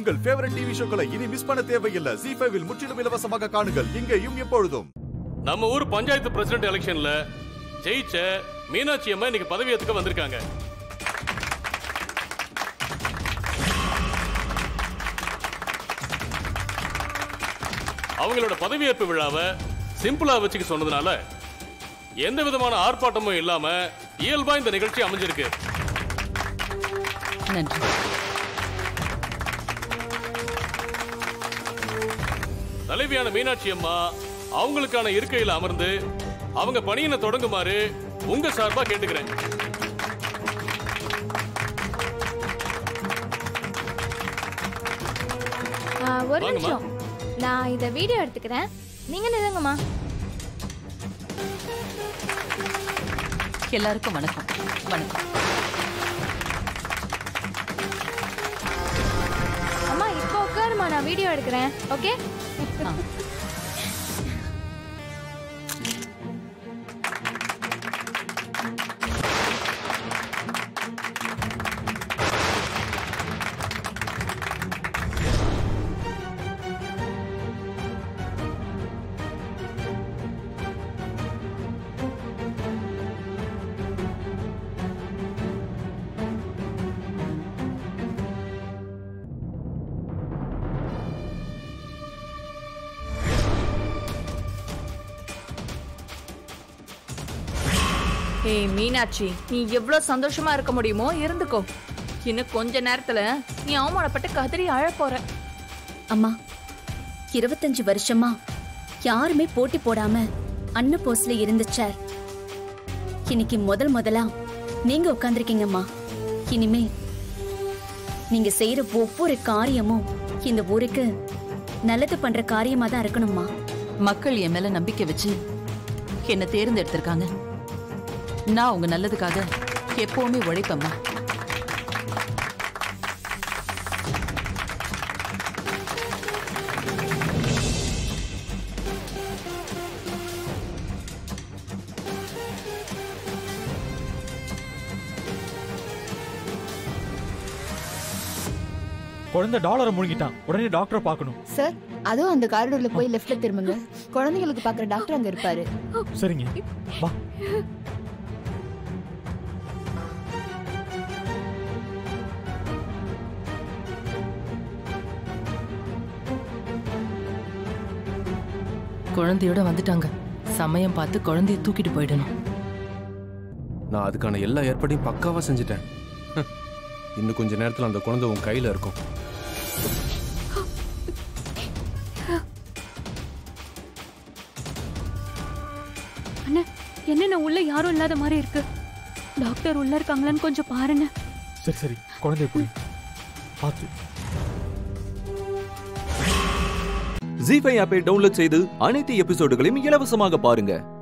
உங்கள் favourite TV ஷோக்களை இனி miss பண்ண தேவையில்லை ஜி ஃபைவில் முற்றிலும் இலவசமாக காணுங்கள் இங்கேயும் எப்பொழுதும் நம்ம ஊர் பஞ்சாயத்து பிரசிடென்ட் எலெக்ஷன்ல ஜெயிச்ச மீனாட்சி அம்மா இன்னைக்கு பதவியேற்றுக்க வந்திருக்காங்க அவங்களோட பதவியேற்பு விழாவை சிம்பிளா வச்சுக்க சொன்னதுனால எந்த விதமான ஆர்ப்பாட்டமும் இல்லாம இயல்பா இந்த நிகழ்ச்சி அமைஞ்சிருக்கு நன்றி தலைவியான மீனாட்சி அம்மா அவங்களுக்கான இருக்கையில் அமர்ந்து அவங்க பணியினை தொடங்குமாறு உங்க சார்பா கேட்டுக்கிறேன் ஆ, ஒரு வாங்கம்மா. நிமிஷம் நான் இத வீடியோ எடுத்துக்கிறேன் நீங்க நில்லுங்கம்மா எல்லாருக்கும் வணக்கம் வணக்கம் அம்மா இப்போ உட்காருமா நான் வீடியோ எடுக்கிறேன் ஓகே ஆ. ஏய் மீனாட்சி நீ எவ்வளவு சந்தோஷமா இருக்க முடியுமோ இருந்துக்கோ இன்னும் கொஞ்ச நேரத்துல நீ அவமானப்பட்டு கதறி அழ போற அம்மா இருபத்தஞ்சு வருஷமா யாருமே போட்டி போடாம அன்ன போஸ்ல இருந்த சேர் இன்னைக்கு முதல் முதலா நீங்க உட்கார்ந்திருக்கீங்கம்மா இனிமே நீங்க செய்யற ஒவ்வொரு காரியமும் இந்த ஊருக்கு நல்லது பண்ற காரியமா தான் இருக்கணும்மா மக்கள் என் மேல நம்பிக்கை வச்சு என்ன தேர்ந்தெடுத்திருக்காங்க நான் உங்க நல்லதுக்காக எப்பவுமே உழைப்பேம்மா குழந்தை டாலரை முழுங்கிட்டான் உடனே டாக்டரை பார்க்கணும் சார் அதுவும் அந்த காரிடோர்ல போய் லெஃப்ட்ல திரும்புங்க குழந்தைங்களுக்கு பாக்குற டாக்டர் அங்க இருப்பாரு சரிங்க வா குழந்தையோட வந்துட்டாங்க சமயம் பார்த்து குழந்தைய தூக்கிட்டு போயிடணும் நான் அதுக்கான எல்லா ஏற்பாடையும் பக்காவா செஞ்சுட்டேன் ஹம். இன்னும் கொஞ்ச நேரத்துல அந்த குழந்தை உன் கையில இருக்கும் அண்ணா என்னென்ன உள்ள யாரும் இல்லாத மாதிரி இருக்கு டாக்டர் உள்ள இருக்காங்களான்னு கொஞ்சம் பாருங்க சரி சரி குழந்தைய போய் பார்த்து ஜி ஃபைவ் ஆப்பை டவுன்லோட் செய்து அனைத்து எபிசோடுகளையும் இலவசமாக பாருங்க